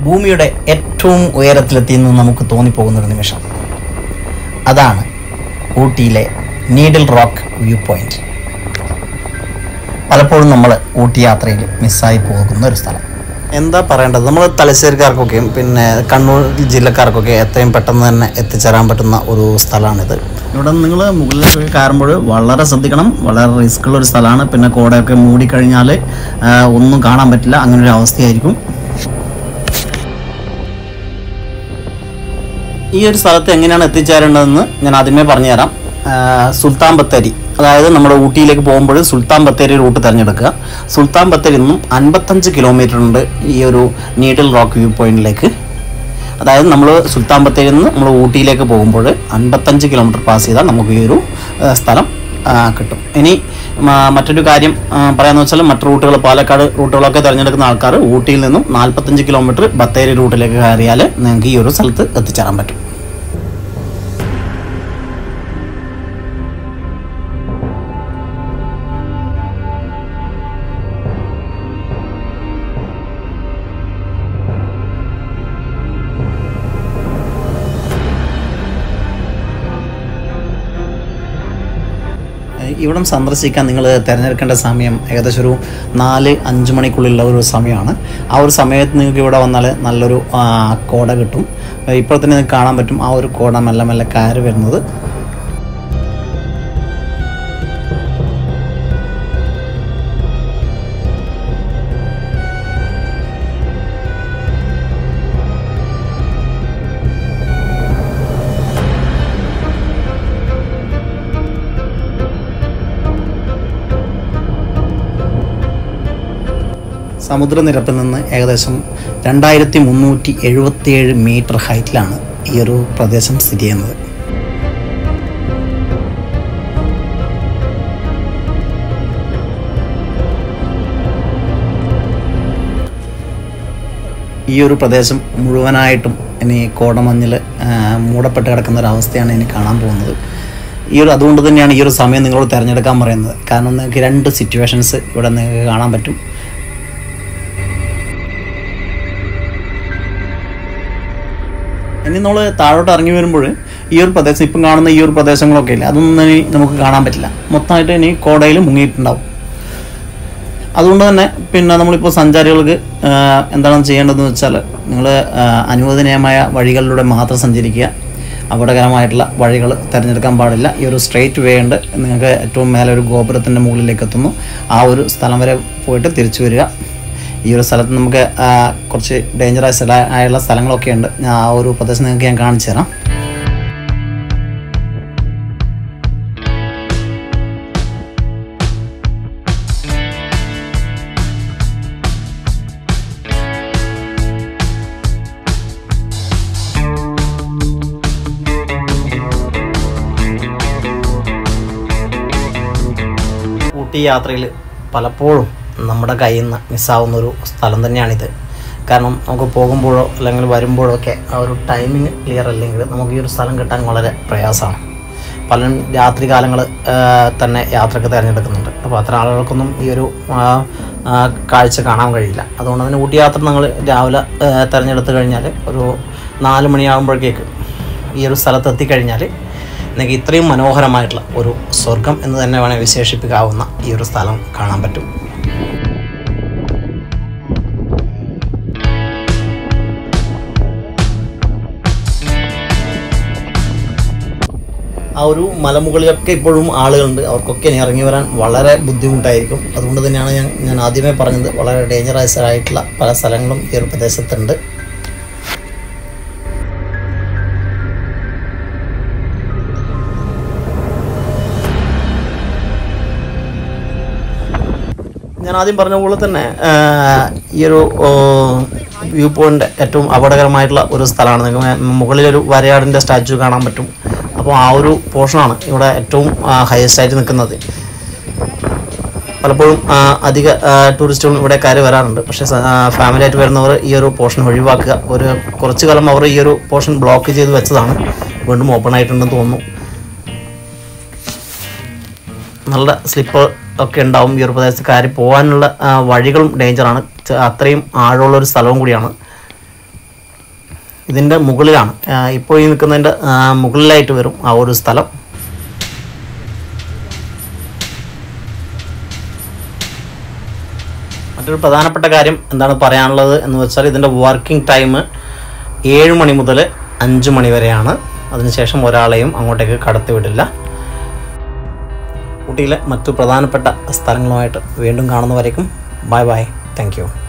ഭൂമിയുടെ ഏറ്റവും ഉയരത്തിലെത്തിയെന്ന് നമുക്ക് തോന്നിപ്പോകുന്ന ഒരു നിമിഷം അതാണ് ഊട്ടിയിലെ നീഡിൽ റോക്ക് വ്യൂ പോയിന്റ് പലപ്പോഴും നമ്മൾ ഊട്ടി യാത്രയിൽ മിസ്സായി പോകുന്ന ഒരു സ്ഥലം എന്താ പറയേണ്ടത് നമ്മൾ തലശ്ശേരിക്കാർക്കൊക്കെയും പിന്നെ കണ്ണൂർ ജില്ലക്കാർക്കൊക്കെ എത്രയും പെട്ടെന്ന് തന്നെ എത്തിച്ചേരാൻ പറ്റുന്ന ഒരു സ്ഥലമാണിത് ഇവിടെ നിങ്ങൾ മുകളിലേക്ക് കയറുമ്പോൾ വളരെ ശ്രദ്ധിക്കണം വളരെ റിസ്ക് ഉള്ള ഒരു സ്ഥലമാണ് പിന്നെ കോടയൊക്കെ മൂടിക്കഴിഞ്ഞാൽ ആ, ഒന്നും കാണാൻ പറ്റില്ല അങ്ങനെ ഒരു അവസ്ഥയായിരിക്കും ഈ ഒരു സ്ഥലത്ത് എങ്ങനെയാണ് എത്തിച്ചേരേണ്ടതെന്ന് ഞാൻ ആദ്യമേ പറഞ്ഞുതരാം ആ, സുൽത്താൻ ബത്തേരി അതായത് നമ്മുടെ ഊട്ടിയിലേക്ക് പോകുമ്പോൾ സുൽത്താൻ ബത്തേരി റൂട്ട് തിരഞ്ഞെടുക്കുക സുൽത്താൻ ബത്തേരി നിന്നും അൻപത്തഞ്ച് കിലോമീറ്റർ ഉണ്ട് ഈ ഒരു നീഡിൽ റോക്ക് വ്യൂ പോയിന്റിലേക്ക് അതായത് നമ്മൾ സുൽത്താൻ ബത്തേരിയിൽ നിന്ന് നമ്മൾ ഊട്ടിയിലേക്ക് പോകുമ്പോൾ അൻപത്തഞ്ച് കിലോമീറ്റർ പാസ് ചെയ്താൽ നമുക്ക് ഈ ഒരു ആ, സ്ഥലം ആ, കിട്ടും ഇനി മ- മറ്റൊരു കാര്യം ആ, പറയാന്ന് വെച്ചാൽ മറ്റു റൂട്ടുകൾ പാലക്കാട് റൂട്ടുകളൊക്കെ തിരഞ്ഞെടുക്കുന്ന ആൾക്കാർ ഊട്ടിയിൽ നിന്നും നാൽപ്പത്തഞ്ച് കിലോമീറ്റർ ബത്തേരി റൂട്ടിലേക്ക് കയറിയാൽ നിങ്ങൾക്ക് ഈ ഒരു സ്ഥലത്ത് എത്തിച്ചേരാൻ പറ്റും ഇവിടം സന്ദർശിക്കാൻ നിങ്ങൾ തിരഞ്ഞെടുക്കേണ്ട സമയം ഏകദേശം ഒരു നാല് അഞ്ച് മണിക്കുള്ളിലുള്ള ഒരു സമയമാണ് ആ ഒരു സമയത്ത് നിങ്ങൾക്ക് ഇവിടെ വന്നാൽ നല്ലൊരു ആ, കോട കിട്ടും ഇപ്പോൾ തന്നെ നിങ്ങൾക്ക് കാണാൻ പറ്റും ആ ഒരു കോട മെല്ലെ മെല്ലെ കയറി വരുന്നത് സമുദ്രനിരപ്പിൽ നിന്ന് ഏകദേശം രണ്ടായിരത്തി മുന്നൂറ്റി എഴുപത്തിയേഴ് മീറ്റർ ഹൈറ്റിലാണ് ഈ ഒരു പ്രദേശം സ്ഥിതി ചെയ്യുന്നത് ഈ ഒരു പ്രദേശം മുഴുവനായിട്ടും ഇനി കോടമഞ്ഞിൽ മൂടപ്പെട്ട് കിടക്കുന്ന ഒരു അവസ്ഥയാണ് ഇനി കാണാൻ പോകുന്നത് ഈ ഒരു അതുകൊണ്ട് തന്നെയാണ് ഈ ഒരു സമയം നിങ്ങളോട് തിരഞ്ഞെടുക്കാൻ പറയുന്നത് കാരണം നിങ്ങൾക്ക് രണ്ട് സിറ്റുവേഷൻസ് ഇവിടെ നിങ്ങൾക്ക് കാണാൻ പറ്റും ഇനി നമ്മൾ താഴോട്ട് ഇറങ്ങി വരുമ്പോൾ ഈ ഒരു പ്രദേശം ഇപ്പം കാണുന്ന ഈ ഒരു പ്രദേശങ്ങളൊക്കെ ഇല്ല അതൊന്നും ഇനി നമുക്ക് കാണാൻ പറ്റില്ല മൊത്തമായിട്ട് ഇനി കോടയിൽ മുങ്ങിയിട്ടുണ്ടാവും അതുകൊണ്ട് തന്നെ പിന്നെ നമ്മളിപ്പോൾ സഞ്ചാരികൾക്ക് ആ, എന്താണ് ചെയ്യേണ്ടതെന്ന് വെച്ചാൽ നിങ്ങൾ അനുവദനീയമായ വഴികളിലൂടെ മാത്രം സഞ്ചരിക്കുക അപകടകരമായിട്ടുള്ള വഴികൾ തിരഞ്ഞെടുക്കാൻ പാടില്ല ഈ ഒരു സ്ട്രെയിറ്റ് വേ ഉണ്ട് നിങ്ങൾക്ക് ഏറ്റവും മേലെ ഒരു ഗോപുരത്തിൻ്റെ മുകളിലേക്ക് എത്തുന്നു ആ ഒരു സ്ഥലം വരെ പോയിട്ട് തിരിച്ചു വരിക ഈ ഒരു സ്ഥലത്ത് നമുക്ക് ആ, കുറച്ച് ഡേഞ്ചറസ് ആയുള്ള സ്ഥലങ്ങളൊക്കെ ഉണ്ട് ഞാൻ ആ ഒരു പ്രദേശം നിങ്ങൾക്ക് ഞാൻ കാണിച്ചു തരാം ഊട്ടി യാത്രയിൽ പലപ്പോഴും നമ്മുടെ കയ്യിൽ നിന്ന് മിസ്സാവുന്ന ഒരു സ്ഥലം തന്നെയാണിത് കാരണം നമുക്ക് പോകുമ്പോഴോ അല്ലെങ്കിൽ വരുമ്പോഴോ ഒക്കെ ആ ഒരു ടൈമിങ് ക്ലിയർ അല്ലെങ്കിൽ നമുക്ക് ഈ ഒരു സ്ഥലം കിട്ടാൻ വളരെ പ്രയാസമാണ് പലരും രാത്രി കാലങ്ങൾ തന്നെ യാത്രയ്ക്ക് തിരഞ്ഞെടുക്കുന്നുണ്ട് അപ്പോൾ അത്ര ആളുകൾക്കൊന്നും ഈ ഒരു ആ, ആ, കാഴ്ച കാണാൻ കഴിയില്ല അതുകൊണ്ട് തന്നെ ഊട്ടി യാത്ര നിങ്ങൾ രാവിലെ ആ, തിരഞ്ഞെടുത്ത് കഴിഞ്ഞാൽ ഒരു നാല് മണിയാകുമ്പോഴേക്ക് ഈ ഒരു സ്ഥലത്ത് എത്തിക്കഴിഞ്ഞാൽ നിങ്ങൾക്ക് ഇത്രയും മനോഹരമായിട്ടുള്ള ഒരു സ്വർഗം എന്ന് തന്നെ വേണേൽ വിശേഷിപ്പിക്കാവുന്ന ഈ ഒരു സ്ഥലം കാണാൻ പറ്റും ആ ഒരു മലമുകളിലൊക്കെ ഇപ്പോഴും ആളുകളുണ്ട് അവർക്കൊക്കെ ഇനി ഇറങ്ങി വരാൻ വളരെ ബുദ്ധിമുട്ടായിരിക്കും അതുകൊണ്ട് തന്നെയാണ് ഞാൻ ഞാൻ ആദ്യമേ പറഞ്ഞത് വളരെ ഡേഞ്ചറസ് ആയിട്ടുള്ള പല സ്ഥലങ്ങളും ഈ ഒരു പ്രദേശത്തുണ്ട് ഞാൻ ആദ്യം പറഞ്ഞ പോലെ തന്നെ ആ, ഈ ഒരു വ്യൂ പോയിന്റ് ഏറ്റവും അപകടകരമായിട്ടുള്ള ഒരു സ്ഥലമാണ് നിങ്ങൾക്ക് മുകളിലൊരു വരയാടിൻ്റെ സ്റ്റാച്ചു കാണാൻ പറ്റും അപ്പോൾ ആ ഒരു പോർഷനാണ് ഇവിടെ ഏറ്റവും ഹയസ്റ്റ് ആയിട്ട് നിൽക്കുന്നത് പലപ്പോഴും ആ, അധിക ടൂറിസ്റ്റുകളും ഇവിടെ കയറി വരാറുണ്ട് പക്ഷേ ഫാമിലി ആയിട്ട് വരുന്നവർ ഈ ഒരു പോർഷൻ ഒഴിവാക്കുക ഒരു കുറച്ച് കാലം അവർ ഈ ഒരു പോർഷൻ ബ്ലോക്ക് ചെയ്ത് വെച്ചതാണ് വീണ്ടും ഓപ്പൺ ആയിട്ടുണ്ടെന്ന് തോന്നുന്നു നല്ല സ്ലിപ്പ് ഒക്കെ ഉണ്ടാവും ഈ ഒരു പ്രദേശത്ത് കയറി പോകാനുള്ള ആ, വഴികളും ഡേഞ്ചറാണ് ച- അത്രയും ആഴമുള്ള ഒരു സ്ഥലവും കൂടിയാണ് ഇതിൻ്റെ മുകളിലാണ് ആ, ഇപ്പോൾ ഈ നിൽക്കുന്നതിൻ്റെ ആ, മുകളിലായിട്ട് വരും ആ ഒരു സ്ഥലം മറ്റൊരു പ്രധാനപ്പെട്ട കാര്യം എന്താണ് പറയാനുള്ളത് എന്ന് വെച്ചാൽ ഇതിൻ്റെ വർക്കിംഗ് ടൈം ഏഴ് മണി മുതൽ അഞ്ച് മണി വരെയാണ് അതിനുശേഷം ഒരാളെയും അങ്ങോട്ടേക്ക് കടത്തിവിടില്ല ഊട്ടിയിലെ മറ്റു പ്രധാനപ്പെട്ട സ്ഥലങ്ങളുമായിട്ട് വീണ്ടും കാണുന്നവരേക്കും ബൈ ബൈ താങ്ക് യു